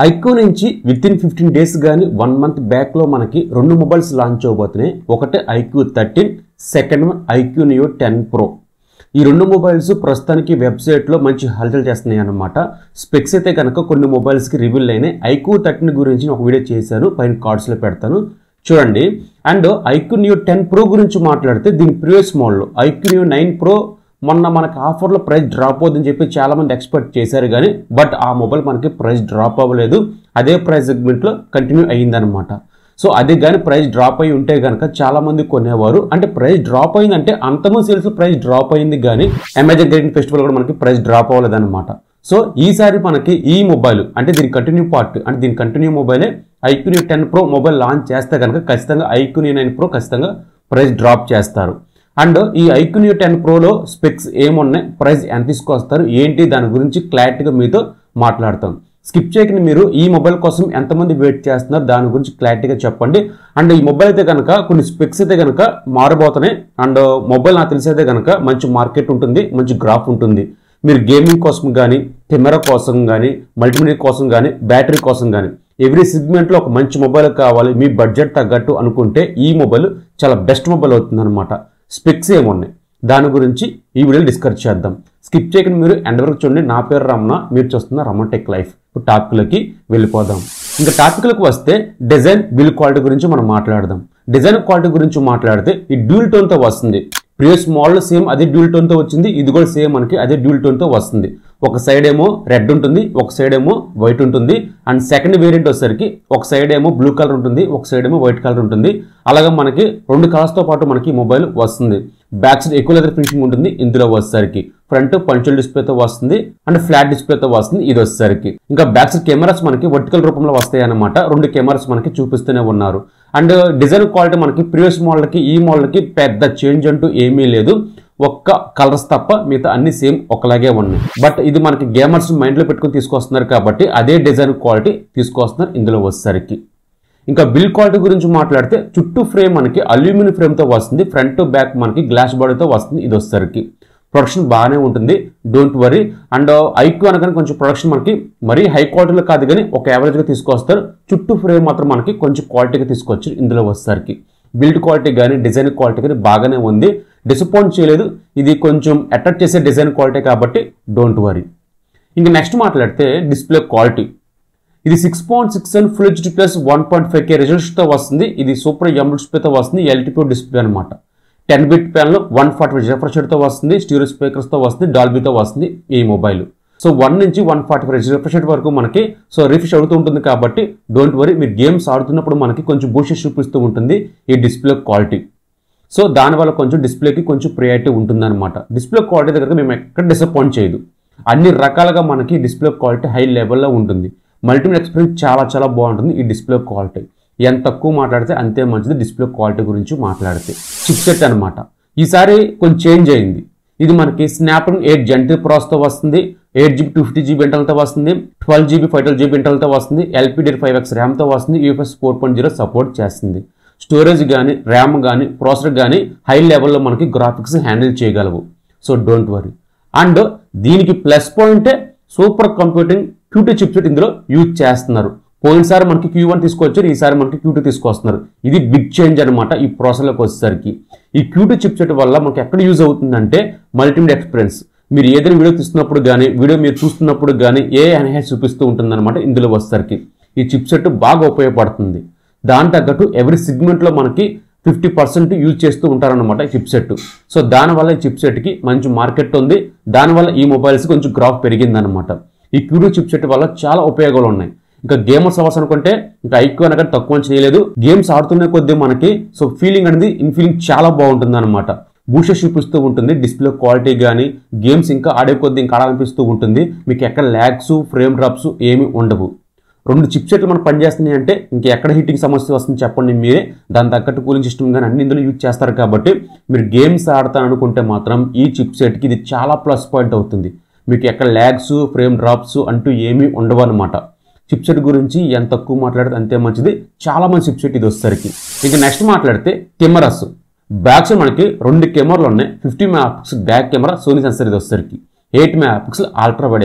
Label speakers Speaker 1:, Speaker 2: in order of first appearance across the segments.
Speaker 1: IQ నుంచి with in fifteen days కానీ one month బ్యాక్లో మనకి రెండు మొబైల్స్ లాంచ్ అవబోతున్నాయి ఒకటి iQOO thirteen second one iQOO Neo ten Pro ఈ రెండు మొబైల్స్ ప్రస్తుతానికి వెబ్సైట్లో మంచి హల్చల్ చేస్తున్నాయి అన్నమాట స్పెక్స్ అయితే కనుక కొన్ని మొబైల్స్కి రివీల్ అయినాయి ఐక్యూ థర్టీన్ గురించి నేను ఒక వీడియో చేశాను పైన కార్డ్స్లో పెడతాను చూడండి and iQOO Neo ten Pro గురించి మాట్లాడితే దీని previous model iQOO Neo nine Pro మొన్న మనకి ఆఫర్లో ప్రైస్ డ్రాప్ అవుతుందని చెప్పి చాలా మంది ఎక్స్పెక్ట్ చేశారు కానీ బట్ ఆ మొబైల్ మనకి ప్రైస్ డ్రాప్ అవ్వలేదు అదే ప్రైస్ సెగ్మెంట్లో కంటిన్యూ అయ్యిందనమాట సో అది కానీ ప్రైస్ డ్రాప్ అయి ఉంటే కనుక చాలా మంది కొనేవారు అంటే ప్రైస్ డ్రాప్ అయిందంటే అంతమంది సేల్స్ ప్రైస్ డ్రాప్ అయింది కానీ అమెజాన్ గ్రేటింగ్ ఫెస్టివల్ కూడా మనకి ప్రైస్ డ్రాప్ అవ్వలేదన్నమాట సో ఈసారి మనకి ఈ మొబైల్ అంటే దీని కంటిన్యూ పార్ట్ అంటే దీని కంటిన్యూ మొబైలే iQOO Neo ten Pro mobile launch చేస్తే కనుక ఖచ్చితంగా ఐక్యూనియో నైన్ ప్రో ఖచ్చితంగా ప్రైస్ డ్రాప్ చేస్తారు అండ్ ఈ ఐక్యూనియో టెన్ ప్రోలో స్పెక్స్ ఏమున్నాయి ప్రైస్ ఎంత తీసుకొస్తారు ఏంటి దాని గురించి క్లారిటీగా మీతో మాట్లాడతాం స్కిప్ చేయకుండా మీరు ఈ మొబైల్ కోసం ఎంతమంది వెయిట్ చేస్తున్నారు దాని గురించి క్లారిటీగా చెప్పండి అండ్ ఈ మొబైల్ అయితే కనుక కొన్ని స్పెక్స్ అయితే కనుక మారబోతున్నాయి అండ్ మొబైల్ నాకు తెలిసైతే కనుక మంచి మార్కెట్ ఉంటుంది మంచి గ్రాఫ్ ఉంటుంది మీరు గేమింగ్ కోసం కానీ కెమెరా కోసం కానీ మల్టీమీడియా కోసం కానీ బ్యాటరీ కోసం కానీ ఎవ్రీ సెగ్మెంట్లో ఒక మంచి మొబైల్ కావాలి మీ బడ్జెట్ తగ్గట్టు అనుకుంటే ఈ మొబైల్ చాలా బెస్ట్ మొబైల్ అవుతుంది అనమాట స్పెక్స్ ఏమున్నాయి దాని గురించి ఈ వీడియోలో డిస్కస్ చేద్దాం స్కిప్ చేయకుండా మీరు ఎండ్ వరకు చూడండి నా పేరు రమణ మీరు చూస్తున్న రమణ టెక్ లైఫ్ ఇప్పుడు టాపిక్లకి వెళ్ళిపోదాం ఇంకా టాపిక్లకు వస్తే డిజైన్ బిల్ క్వాలిటీ గురించి మనం మాట్లాడదాం డిజైన్ క్వాలిటీ గురించి మాట్లాడితే ఈ డ్యూల్ టోన్తో వస్తుంది ప్రీవియస్ మోడల్ సేమ్ అదే డ్యూల్ టోన్తో వచ్చింది ఇది కూడా సేమ్ మనకి అదే డ్యూల్ టోన్తో వస్తుంది ఒక సైడ్ ఏమో రెడ్ ఉంటుంది ఒక సైడ్ ఏమో వైట్ ఉంటుంది అండ్ సెకండ్ వేరియంట్ వచ్చేసరికి ఒక సైడ్ ఏమో బ్లూ కలర్ ఉంటుంది ఒక సైడ్ ఏమో వైట్ కలర్ ఉంటుంది అలాగే మనకి రెండు కలర్స్తో పాటు మనకి మొబైల్ వస్తుంది బ్యాక్ సైడ్ ఎక్కువ లెదర్ ఫినిషింగ్ ఉంటుంది ఇందులో వచ్చేసరికి ఫ్రంట్ పంచువల్ డిస్ప్లేతో వస్తుంది అండ్ ఫ్లాట్ డిస్ప్లేతో వస్తుంది ఇది వచ్చేసరికి ఇంకా బ్యాక్ సైడ్ కెమెరాస్ మనకి వర్టికల్ రూపంలో వస్తాయి అన్నమాట రెండు కెమెరాస్ మనకి చూపిస్తూనే ఉన్నారు అండ్ డిజైన్ క్వాలిటీ మనకి ప్రీవియస్ మోడల్కి ఈ మోడల్కి పెద్ద చేంజ్ అంటూ ఏమీ లేదు ఒక్క కలర్స్ తప్ప మిగతా అన్ని సేమ్ ఒకలాగే ఉన్నాయి బట్ ఇది మనకి గేమర్స్ మైండ్లో పెట్టుకుని తీసుకొస్తున్నారు కాబట్టి అదే డిజైన్ క్వాలిటీ తీసుకొస్తున్నారు ఇందులో వచ్చేసరికి ఇంకా బిల్ క్వాలిటీ గురించి మాట్లాడితే చుట్టూ ఫ్రేమ్ మనకి అల్యూమినియం ఫ్రేమ్తో వస్తుంది ఫ్రంట్ బ్యాక్ మనకి గ్లాస్ బాడీతో వస్తుంది ఇది వచ్చేసరికి ప్రొడక్షన్ బాగానే ఉంటుంది డోంట్ వరీ అండ్ ఐక్యూ అనగానే కొంచెం ప్రొడక్షన్ మనకి మరీ హై క్వాలిటీలో కాదు కానీ ఒక యావరేజ్గా తీసుకొస్తారు చుట్టూ ఫ్రేమ్ మాత్రం మనకి కొంచెం క్వాలిటీగా తీసుకొచ్చి ఇందులో వచ్చేసరికి బిల్డ్ క్వాలిటీ కానీ డిజైన్ క్వాలిటీ కానీ బాగానే ఉంది డిసప్పాయింట్ చేయలేదు ఇది కొంచెం అట్రాక్ట్ చేసే డిజైన్ క్వాలిటీ కాబట్టి డోంట్ వరీ ఇంకా నెక్స్ట్ మాట్లాడితే డిస్ప్లే క్వాలిటీ ఇది six point six and full HD plus one point five K తో వస్తుంది ఇది సూపర్ ఎం డిస్ప్లేతో వస్తుంది ఎల్టీపీ డిస్ప్లే అనమాట టెన్ బిట్ ప్యాన్లో వన్ ఫార్టీ రిఫ్రెష్ తో వస్తుంది స్టీరియో స్పీకర్స్తో వస్తుంది డాల్బీతో వస్తుంది ఈ మొబైల్ సో వన్ నుంచి వన్ ఫార్టీ ఫైవ్ రిఫ్రెష్ వరకు మనకి సో రిఫ్రెష్ అవుతూ ఉంటుంది కాబట్టి డోంట్ వరీ మీరు గేమ్స్ ఆడుతున్నప్పుడు మనకి కొంచెం బూషెస్ చూపిస్తూ ఉంటుంది ఈ డిస్ప్లే క్వాలిటీ సో దానివల్ల కొంచెం డిస్ప్లేకి కొంచెం ప్రియారిటీ ఉంటుందన్నమాట డిస్ప్లే క్వాలిటీ దగ్గర మేము ఎక్కడ డిసప్పాయింట్ చేయదు అన్ని రకాలుగా మనకి డిస్ప్లే క్వాలిటీ హై లెవెల్లో ఉంటుంది మల్టీమీడియా ఎక్స్పీరియన్స్ చాలా చాలా బాగుంటుంది ఈ డిస్ప్లే క్వాలిటీ ఎంత తక్కువ మాట్లాడితే అంతే మంచిది డిస్ప్లే క్వాలిటీ గురించి మాట్లాడితే చిప్సెట్ అనమాట ఈసారి కొంచెం చేంజ్ అయింది ఇది మనకి స్నాప్డ్రాగన్ ఎయిట్ జెంటీ ప్రాస్తో వస్తుంది eight GB two fifty GB ఇంటర్నల్తో వస్తుంది twelve GB five twelve GB ఇంటర్నల్తో వస్తుంది ఎల్పీడీ ఫైవ్ ఎక్స్ ర్యామ్తో వస్తుంది UFS four point zero support చేస్తుంది స్టోరేజ్ కానీ ర్యామ్ కానీ ప్రాసెసర్ కానీ హై లెవెల్లో మనకి గ్రాఫిక్స్ హ్యాండిల్ చేయగలవు సో డోంట్ వరీ అండ్ దీనికి ప్లస్ పాయింటే సూపర్ కంప్యూటింగ్ క్యూటీ చిప్సెట్ ఇందులో యూజ్ చేస్తున్నారు పోయినసారి మనకి క్యూ వన్ తీసుకొచ్చారు ఈసారి మనకి క్యూ టూ తీసుకొస్తున్నారు ఇది బిగ్ చేంజ్ అనమాట ఈ ప్రాసెస్లోకి వచ్చేసరికి ఈ క్యూ టూ చిప్సెట్ వల్ల మనకి ఎక్కడ యూజ్ అవుతుందంటే మల్టీమీడియా ఎక్స్పీరియన్స్ మీరు ఏదైనా వీడియో తీస్తున్నప్పుడు కానీ వీడియో మీరు చూస్తున్నప్పుడు కానీ ఏ ఎన్హాన్స్ చూపిస్తూ ఉంటుందన్నమాట ఇందులో వచ్చేసరికి ఈ చిప్సెట్ బాగా ఉపయోగపడుతుంది దాని తగ్గట్టు ఎవరి సిగ్మెంట్లో మనకి ఫిఫ్టీ పర్సెంట్ యూజ్ చేస్తూ ఉంటారనమాట ఈ చిప్సెట్ సో దానివల్ల ఈ చిప్సెట్కి మంచి మార్కెట్ ఉంది దానివల్ల ఈ మొబైల్స్ కొంచెం గ్రాఫ్ పెరిగిందనమాట ఈ క్యూడో చిప్సెట్ వల్ల చాలా ఉపయోగాలు ఉన్నాయి ఇంకా గేమర్స్ అవర్స్ అనుకుంటే ఇంకా ఐక్యూ అనగా తక్కువ చేయలేదు గేమ్స్ ఆడుతున్న కొద్దీ మనకి సో ఫీలింగ్ అనేది ఇన్ ఫీలింగ్ చాలా బాగుంటుంది అనమాట బూషెస్ చూపిస్తూ ఉంటుంది డిస్ప్లే క్వాలిటీ కానీ గేమ్స్ ఇంకా ఆడే కొద్దీ ఇంకా ఆడాలనిపిస్తూ ఉంటుంది మీకు ఎక్కడ ల్యాగ్స్ ఫ్రేమ్ డ్రాప్స్ ఏమి ఉండవు రెండు చిప్ సెట్లు మనకు పనిచేస్తున్నాయి అంటే ఇంకా ఎక్కడ హీటింగ్ సమస్య వస్తుంది చెప్పండి మీరే దాని తగ్గట్టు కూలింగ్ సిస్టమ్ కానీ అన్ని ఇందులో యూజ్ చేస్తారు కాబట్టి మీరు గేమ్స్ ఆడతాను అనుకుంటే మాత్రం ఈ చిప్ సెట్కి ఇది చాలా ప్లస్ పాయింట్ అవుతుంది మీకు ఎక్కడ ల్యాగ్స్ ఫ్రేమ్ డ్రాప్స్ అంటూ ఏమీ ఉండవు అనమాట చిప్సెట్ గురించి ఎంత తక్కువ మాట్లాడితే అంతే మంచిది చాలా మంది చిప్సెట్ ఇది వచ్చేసరికి ఇక నెక్స్ట్ మాట్లాడితే కెమెరాస్ బ్యాక్ సైడ్ మనకి రెండు కెమెరాలు ఉన్నాయి fifty megapixel back camera Sony sensor ఇది వచ్చేసరికి eight megapixel ultra wide angle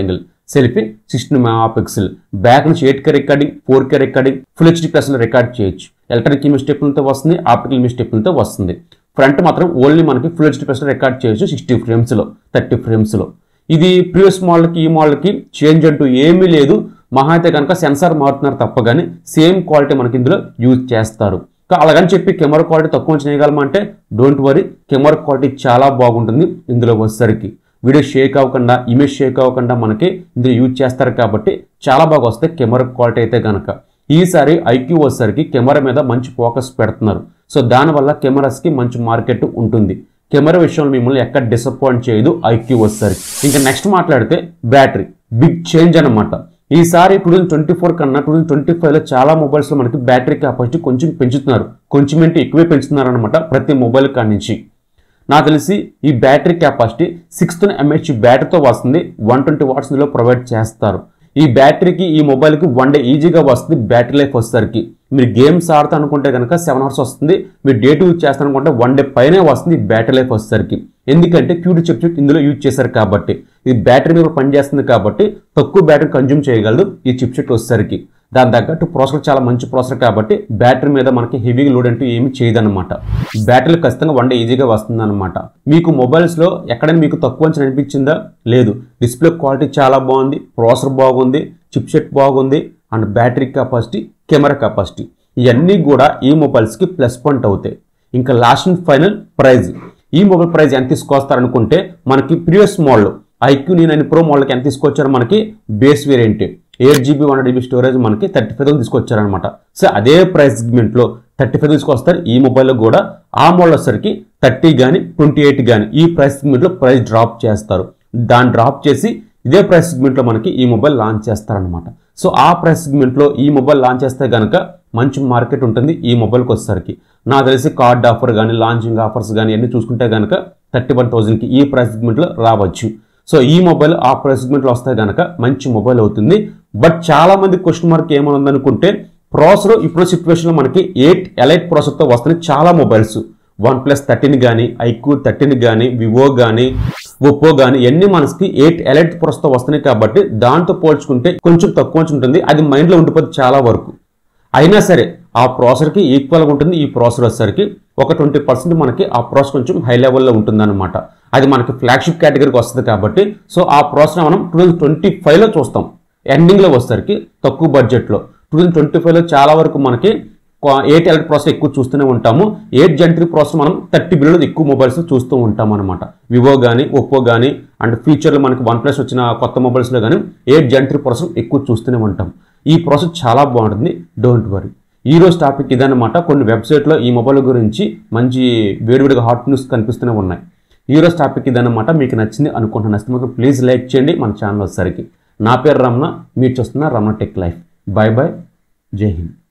Speaker 1: selfie sixteen megapixel back నుంచి eight K recording four K recording full HD plus record చేయొచ్చు electronic image స్టెప్లతో వస్తుంది ఆప్టికల్ ఇమేజ్ స్టెప్లతో వస్తుంది front మాత్రం only మనకి ఫుల్ హెచ్డి ప్లస్ రికార్డ్ చేయొచ్చు sixty ఫ్రేమ్స్లో థర్టీ ఫ్రేమ్స్లో ఇది ప్రీవియస్ మోడల్కి ఈ మోడల్కి చేంజ్ అంటూ ఏమీ లేదు మహా అయితే కనుక సెన్సార్ మారుతున్నారు తప్ప కానీ సేమ్ క్వాలిటీ మనకి ఇందులో యూజ్ చేస్తారు కా- అలాగని చెప్పి కెమెరా క్వాలిటీ తక్కువ చేయగలమంటే డోంట్ వరీ కెమెరా క్వాలిటీ చాలా బాగుంటుంది ఇందులో వచ్చేసరికి వీడియో షేక్ అవ్వకుండా ఇమేజ్ షేక్ అవ్వకుండా మనకి ఇందులో యూజ్ చేస్తారు కాబట్టి చాలా బాగా వస్తాయి కెమెరా క్వాలిటీ అయితే కనుక ఈసారి ఐక్యూ వచ్చేసరికి కెమెరా మీద మంచి ఫోకస్ పెడుతున్నారు సో దానివల్ల కెమెరాస్కి మంచి మార్కెట్ ఉంటుంది కెమెరా విషయంలో మిమ్మల్ని ఎక్కడ డిసప్పాయింట్ చేయదు ఐక్యూ వచ్చేసరికి ఇంకా నెక్స్ట్ మాట్లాడితే బ్యాటరీ బిగ్ చేంజ్ అనమాట ఈసారి టూ థౌసండ్ ట్వంటీ ఫోర్ కన్నా టూ థౌసండ్ ట్వంటీ ఫైవ్లో చాలా మొబైల్స్లో మనకి బ్యాటరీ కెపాసిటీ కొంచెం పెంచుతున్నారు కొంచెం ఏంటి ఎక్కువే పెంచుతున్నారు అనమాట ప్రతి మొబైల్ కాడి నుంచి నాకు తెలిసి ఈ బ్యాటరీ కెపాసిటీ సిక్స్త్ ఎంహెచ్ బ్యాటరీతో వస్తుంది వన్ ట్వంటీ వాట్స్ ఇందులో ప్రొవైడ్ చేస్తారు ఈ బ్యాటరీకి ఈ మొబైల్కి వన్ డే ఈజీగా వస్తుంది బ్యాటరీ లైఫ్ వచ్చేసరికి మీరు గేమ్స్ ఆడుతా అనుకుంటే కనుక సెవెన్ అవర్స్ వస్తుంది మీరు డే యూజ్ చేస్తాను అనుకుంటే వన్ డే పైనే వస్తుంది ఈ బ్యాటరీ లైఫ్ వచ్చేసరికి ఎందుకంటే క్యూటీ చిప్ ఇందులో యూజ్ చేశారు కాబట్టి ఇది బ్యాటరీ మీద పనిచేస్తుంది కాబట్టి తక్కువ బ్యాటరీ కన్జ్యూమ్ చేయగలదు ఈ చిప్ సెట్ వచ్చేసరికి దాని తగ్గట్టు ప్రాసెసర్ చాలా మంచి ప్రాసెసర్ కాబట్టి బ్యాటరీ మీద మనకి హెవీగా లోడ్ అంటూ ఏమి చేయదన్నమాట బ్యాటరీలు ఖచ్చితంగా వన్ డే ఈజీగా వస్తుంది అనమాట మీకు మొబైల్స్లో ఎక్కడైనా మీకు తక్కువ అని అనిపించిందా లేదు డిస్ప్లే క్వాలిటీ చాలా బాగుంది ప్రాసెసర్ బాగుంది చిప్ సెట్ బాగుంది and battery capacity camera capacity ఇవన్నీ కూడా ఈ మొబైల్స్కి ప్లస్ పాయింట్ అవుతాయి ఇంకా లాస్ట్ అండ్ ఫైనల్ ప్రైజ్ ఈ మొబైల్ ప్రైస్ ఎంత తీసుకొస్తారనుకుంటే మనకి previous model iQOO nine Pro మోడల్కి ఎంత తీసుకొచ్చారో మనకి base variant eight GB one GB storage మనకి థర్టీ ఫైవ్ థౌసండ్ తీసుకొచ్చారనమాట సో అదే ప్రైస్ సెగ్మెంట్లో థర్టీ ఫైవ్ తీసుకొస్తారు ఈ మొబైల్లో కూడా ఆ మోడల్ వచ్చేసరికి థర్టీ కానీ ట్వంటీ ఎయిట్ కానీ ఈ ప్రైస్ సెగ్మెంట్లో ప్రైస్ డ్రాప్ చేస్తారు దాన్ని డ్రాప్ చేసి ఇదే ప్రైస్ సెగ్మెంట్లో మనకి ఈ మొబైల్ లాంచ్ చేస్తారనమాట సో ఆ ప్రైస్ సెగ్మెంట్లో ఈ మొబైల్ లాంచ్ చేస్తే కనుక మంచి మార్కెట్ ఉంటుంది ఈ మొబైల్కి వచ్చేసరికి నాకు తెలిసి కార్డ్ ఆఫర్ కానీ లాంచింగ్ ఆఫర్స్ కానీ అన్ని చూసుకుంటే కనుక థర్టీ వన్ థౌసండ్కి ఈ ప్రైస్ సెగ్మెంట్లో రావచ్చు సో ఈ మొబైల్ ఆ ప్రైస్ సెగ్మెంట్లో వస్తే కనుక మంచి మొబైల్ అవుతుంది బట్ చాలా మంది క్వశ్చన్ మార్క్ ఏమైనా ఉందనుకుంటే ప్రాసెసర్ ఇప్పుడు సిచ్యువేషన్లో మనకి ఎయిట్ ఎలైట్ ప్రాసెసర్తో వస్తున్నాయి చాలా మొబైల్స్ వన్ ప్లస్ థర్టీన్ కానీ ఐక్యూ థర్టీన్ కానీ వివో కానీ ఒప్పో కానీ ఎన్ని మనకి ఎయిట్ ఎలైట్ ప్రాసెసర్తో వస్తున్నాయి కాబట్టి దాంతో పోల్చుకుంటే కొంచెం తక్కువ ఉంటుంది అది మైండ్లో ఉండిపోతుంది చాలా వరకు అయినా సరే ఆ ప్రాసెసర్కి ఈక్వల్గా ఉంటుంది ఈ ప్రాసెసర్ వచ్చేసరికి ఒక ట్వంటీ పర్సెంట్ మనకి ఆ ప్రాసెస్ కొంచెం హై లెవెల్లో ఉంటుందన్నమాట అది మనకి ఫ్లాగ్షిప్ కేటగిరీకి వస్తుంది కాబట్టి సో ఆ ప్రాసెస్ మనం టూ థౌసండ్ ట్వంటీ ఫైవ్లో చూస్తాం ఎండింగ్లో వచ్చేసరికి తక్కువ బడ్జెట్లో టూ థౌసండ్ ట్వంటీ ఫైవ్లో చాలా వరకు మనకి ఎయిట్ ఎలక్ట్ ప్రాసెస్ ఎక్కువ చూస్తూనే ఉంటాము ఎయిట్ జెన్ త్రీ ప్రాసెస్ మనం థర్టీ బిలియన్ ఎక్కువ మొబైల్స్ చూస్తూ ఉంటాం అనమాట వివో కానీ ఒప్పో కానీ అండ్ ఫ్యూచర్లో మనకి వన్ ప్లస్ వచ్చిన కొత్త మొబైల్స్లో కానీ ఎయిట్ జెన్ త్రీ ప్రాసెస్ ఎక్కువ చూస్తూనే ఉంటాం ఈ ప్రాసెస్ చాలా బాగుంటుంది డోంట్ వరీ ఈ రోజు టాపిక్ ఇదన్నమాట కొన్ని వెబ్సైట్లో ఈ మొబైల్ గురించి మంచి వేడివేడిగా హాట్ న్యూస్ కనిపిస్తూనే ఉన్నాయి ఈ రోజు టాపిక్ ఇదన్నమాట మీకు నచ్చింది అనుకుంటున్నాను నచ్చితే మాత్రం ప్లీజ్ లైక్ చేయండి మన ఛానల్ వచ్చేసరికి నా పేరు రమణ మీరు చూస్తున్న Ramana tech life bye bye Jai Hind